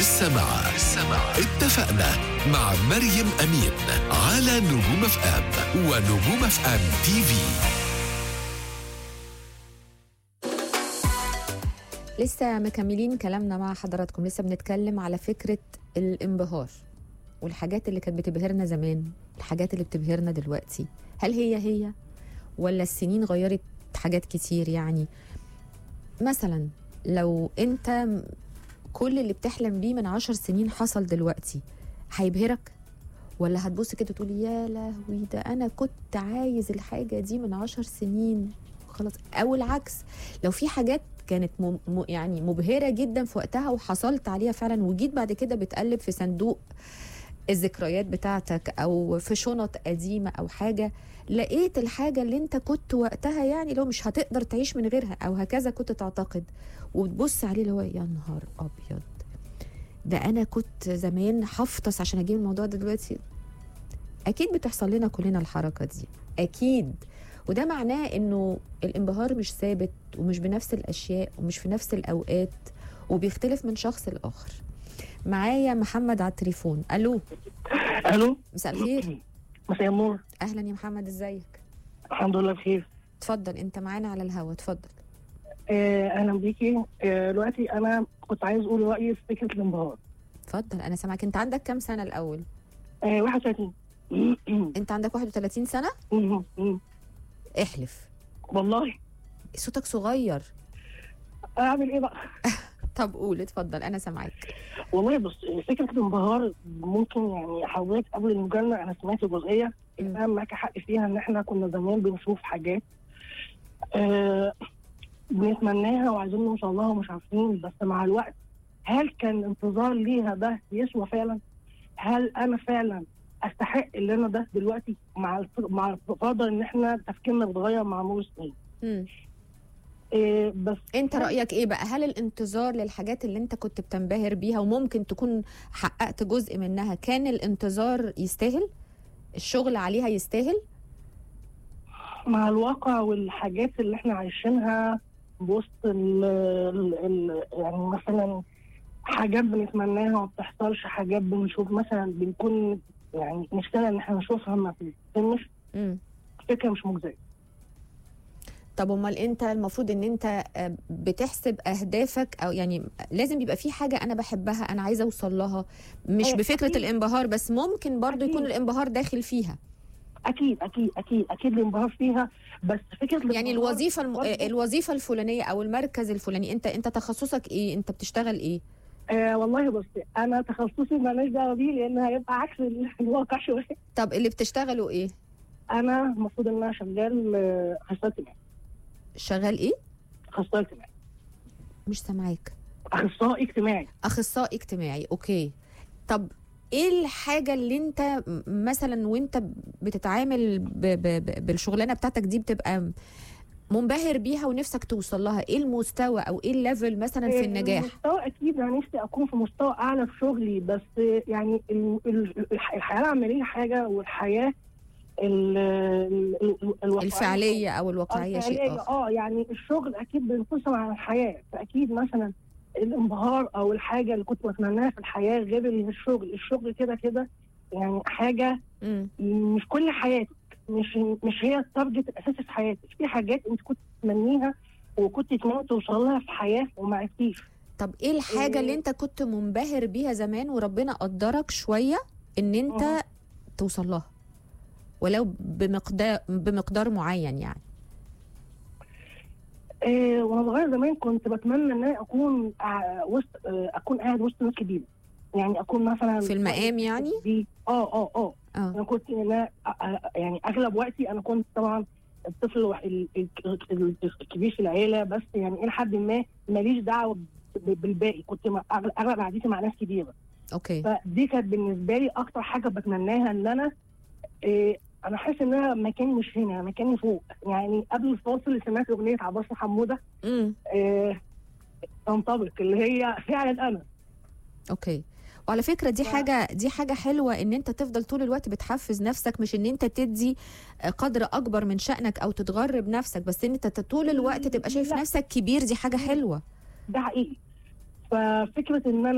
لسه مع لسه مع اتفقنا مع مريم أمين على نجوم اف ام ونجوم اف ام تي في لسه مكملين كلامنا مع حضراتكم لسه بنتكلم على فكرة الانبهار والحاجات اللي كانت بتبهرنا زمان الحاجات اللي بتبهرنا دلوقتي هل هي هي ولا السنين غيرت حاجات كتير يعني مثلا لو انت م- كل اللي بتحلم بيه من عشر سنين حصل دلوقتي هيبهرك ولا هتبص كده تقول يا لهوي ده انا كنت عايز الحاجة دي من عشر سنين خلاص او العكس لو في حاجات كانت م... م... يعني مبهره جدا في وقتها وحصلت عليها فعلا وجيت بعد كده بتقلب في صندوق الذكريات بتاعتك او في شنط قديمه او حاجه لقيت الحاجه اللي انت كنت وقتها يعني لو مش هتقدر تعيش من غيرها او هكذا كنت تعتقد وتبص عليه اللي هو يا نهار ابيض ده انا كنت زمان هفطس عشان اجيب الموضوع ده دلوقتي اكيد بتحصل لنا كلنا الحركه دي اكيد وده معناه انه الانبهار مش ثابت ومش بنفس الاشياء ومش في نفس الاوقات وبيختلف من شخص لاخر معايا محمد على التليفون الو الو مساء الخير مساء النور اهلا يا محمد ازيك الحمد لله بخير اتفضل انت معانا على الهوا اتفضل آه اهلا بيكي آه دلوقتي انا كنت عايز اقول رايي في فكره الانبهار اتفضل انا سامعك انت عندك كام سنه الاول آه 31 انت عندك 31 سنه مم. مم. احلف والله صوتك صغير اعمل ايه بقى طب قول اتفضل انا سامعاك والله بص فكره الانبهار ممكن يعني حضرتك قبل المجامله انا سمعت جزئيه مم. انا معاك حق فيها ان احنا كنا زمان بنشوف حاجات آه بنتمناها وعايزين نوصل لها ومش عارفين بس مع الوقت هل كان الانتظار ليها ده يسوى فعلا؟ هل انا فعلا استحق اللي انا ده دلوقتي مع الف- مع الفرض ان احنا تفكيرنا بيتغير مع مرور السنين مم. إيه بس انت رايك ايه بقى هل الانتظار للحاجات اللي انت كنت بتنبهر بيها وممكن تكون حققت جزء منها كان الانتظار يستاهل الشغل عليها يستاهل مع الواقع والحاجات اللي احنا عايشينها بوسط ال ال ال يعني مثلا حاجات بنتمناها ما بتحصلش حاجات بنشوف مثلا بنكون يعني نفسنا ان احنا نشوفها ما بتتمش مم. فكره مش مجزيه طب امال انت المفروض ان انت آه، بتحسب اهدافك او يعني لازم يبقى في حاجه انا بحبها انا عايزه اوصل لها مش أيوة، بفكره أكيد. الانبهار بس ممكن برضو يكون أكيد. الانبهار داخل فيها اكيد اكيد اكيد اكيد الانبهار فيها بس فكره يعني الانبهار الوظيفه الم... برضو- الوظيفه الفلانيه او المركز الفلاني انت انت تخصصك ايه انت بتشتغل ايه آه والله بص انا تخصصي ماليش دعوه بيه لان هيبقى عكس ال- الواقع شويه طب اللي بتشتغلوا ايه انا المفروض ان انا شغال آه، اخصائي اجتماعي شغال ايه اخصائي اجتماعي مش سامعاك اخصائي اجتماعي اخصائي اجتماعي اوكي طب ايه الحاجه اللي انت م- مثلا وانت بتتعامل ب ب ب بالشغلانه بتاعتك دي بتبقى منبهر بيها ونفسك توصل لها ايه المستوى او ايه الليفل مثلا في النجاح المستوى اكيد انا نفسي اكون في مستوى اعلى في شغلي بس يعني ال- ال- الح- الحياه العمليه حاجه والحياه ال- ال- ال- الواقعية- الفعليه او الواقعيه شيء الفعلية، اخر اه يعني الشغل اكيد بينقسم عن الحياه فاكيد مثلا الانبهار او الحاجه اللي كنت بتمناها في الحياه غير الشغل الشغل كده كده يعني حاجه مم. مش كل حياتك مش مش هي التارجت الاساسي في حياتك في حاجات انت كنت تتمنيها وكنت تتمنى توصل لها في حياه وما عرفتيش طب ايه الحاجه اللي إيه. انت كنت منبهر بيها زمان وربنا قدرك شويه ان انت أه. توصل لها ولو بمقدار بمقدار معين يعني إيه وانا صغير زمان كنت بتمنى ان انا اكون ع- وسط آه، اكون قاعد وسط ناس كبيره يعني اكون مثلا في المقام يعني؟ دي اه اه اه اه انا كنت انا يعني اغلب وقتي انا كنت طبعا الطفل الوح- ال- ال- ال- الكبير في العيله بس يعني الى حد ما ماليش دعوه ب- بالباقي كنت مع- اغلب أغلب قعدتي مع ناس كبيره اوكي فدي كانت بالنسبه لي اكتر حاجه بتمناها ان انا إيه انا حاسس ان انا مكاني مش هنا مكاني فوق يعني قبل الفاصل سمعت اغنيه عباس حموده امم إيه تنطبق اللي هي فعلا انا اوكي وعلى فكره دي ف- حاجه دي حاجه حلوه ان انت تفضل طول الوقت بتحفز نفسك مش ان انت تدي قدر اكبر من شأنك او تتغرب نفسك بس ان انت طول الوقت تبقى شايف لا. نفسك كبير دي حاجه حلوه ده حقيقي ففكره ان انا